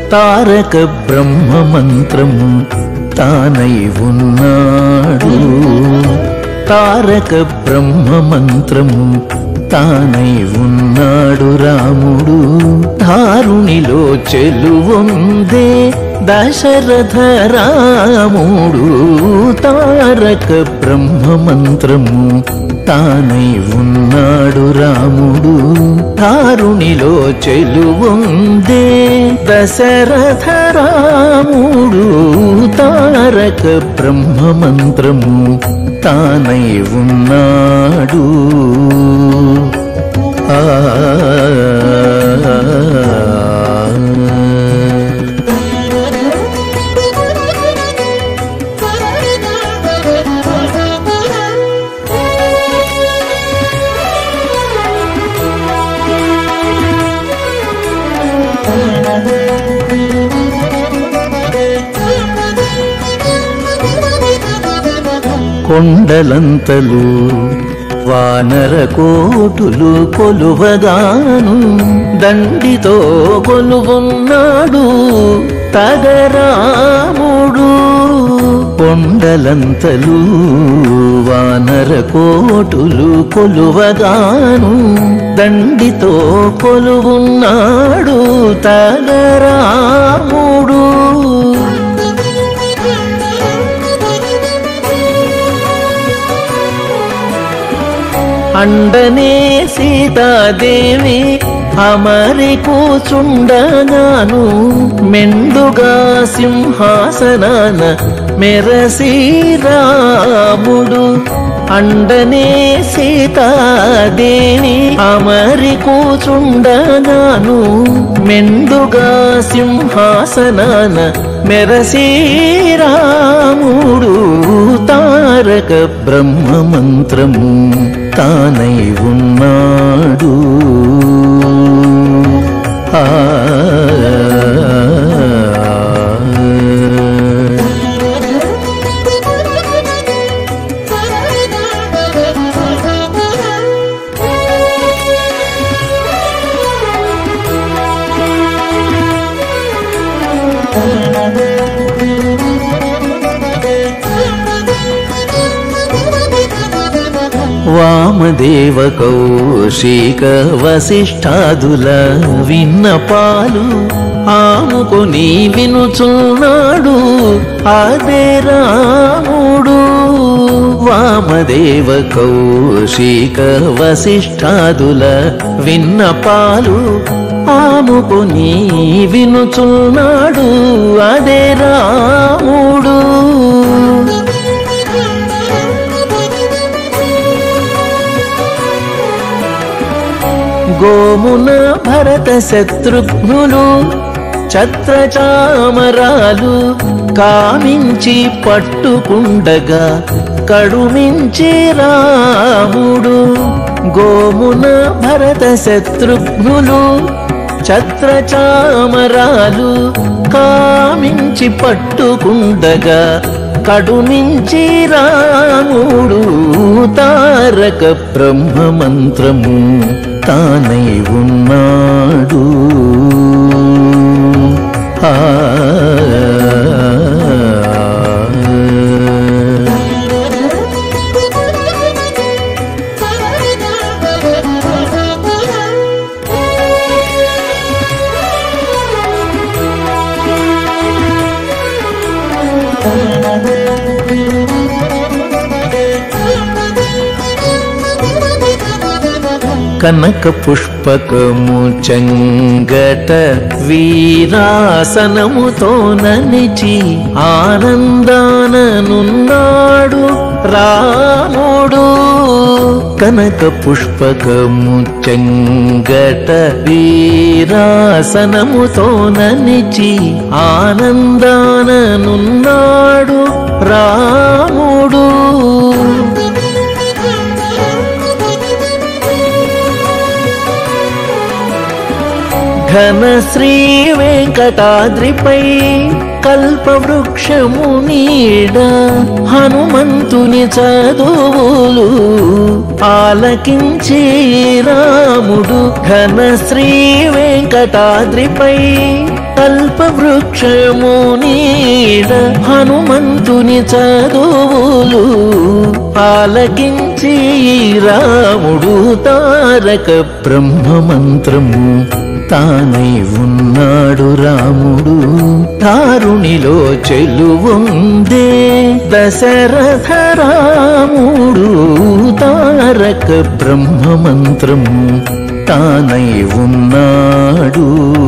తారక బ్రహ్మ మంత్రము తానై ఉన్నాడు తారక బ్రహ్మ మంత్రము తానై ఉన్నాడు రాముడు ధారునిలో చెలువొందే దశరథ రాముడు తారక బ్రహ్మ మంత్రము తానై ఉన్నాడు రాముడు ధారునిలో చెలువొందే దశరథ రాముడు తారక బ్రహ్మ మంత్రము తానై ఉన్నాడు ఆ కొండలంతలు వానర కోటులు కొలువగాను దండితో కొలువున్నాడు తగరాముడు కొండలంతలు వానర కోటులు కొలువగాను దండితో కొలువున్నాడు తగరాముడు అండనే సీతాదేవి అమరి కూచుండగాను మెండుగా సింహాసనాన మెరసి రాముడు అండనే సీతాదేవి అమరి కూచుండగాను మెండుగా సింహాసనాన మెరసి రాముడు తారక బ్రహ్మ మంత్రము తానై ఉన్నాడు ఆ వామదేవ కౌశిక వశిష్ఠాదుల విన్నపాలు ఆముకొని వినుచున్నాడు అదే రాముడు వామదేవ కౌశిక వశిష్ఠాదుల విన్నపాలు ఆముకొని వినుచున్నాడు అదే రాముడు గోమున భరత శత్రుఘ్నులు ఛత్రచామరాలు కామించి పట్టుకుండగా కడుమించి రాముడు గోమున భరత శత్రుఘ్నులు ఛత్రచామరాలు కామించి పట్టుకుండగా కడుమించి రాముడు తారక బ్రహ్మ మంత్రము తానై ఉన్నాడు ఆ కనక పుష్పకము చెంగట వీరాసనముతో ననిచి ఆనందాననున్నాడు రాముడు కనక పుష్పకము చెంగట వీరాసనముతో ననిచి ఆనందాననున్నాడు రాముడు ఘన శ్రీ వెంకటాద్రిపై కల్పవృక్షము నీడ హనుమంతుని చదువులు ఆలకించి రాముడు ఘన శ్రీ వెంకటాద్రిపై కల్పవృక్షము నీడ హనుమంతుని చదువులు ఆలకించి రాముడు తారక బ్రహ్మ మంత్రము తానై ఉన్నాడు రాముడు తారుణిలో చెలువుందే దశరథ రాముడు తారక బ్రహ్మ మంత్రము తానై ఉన్నాడు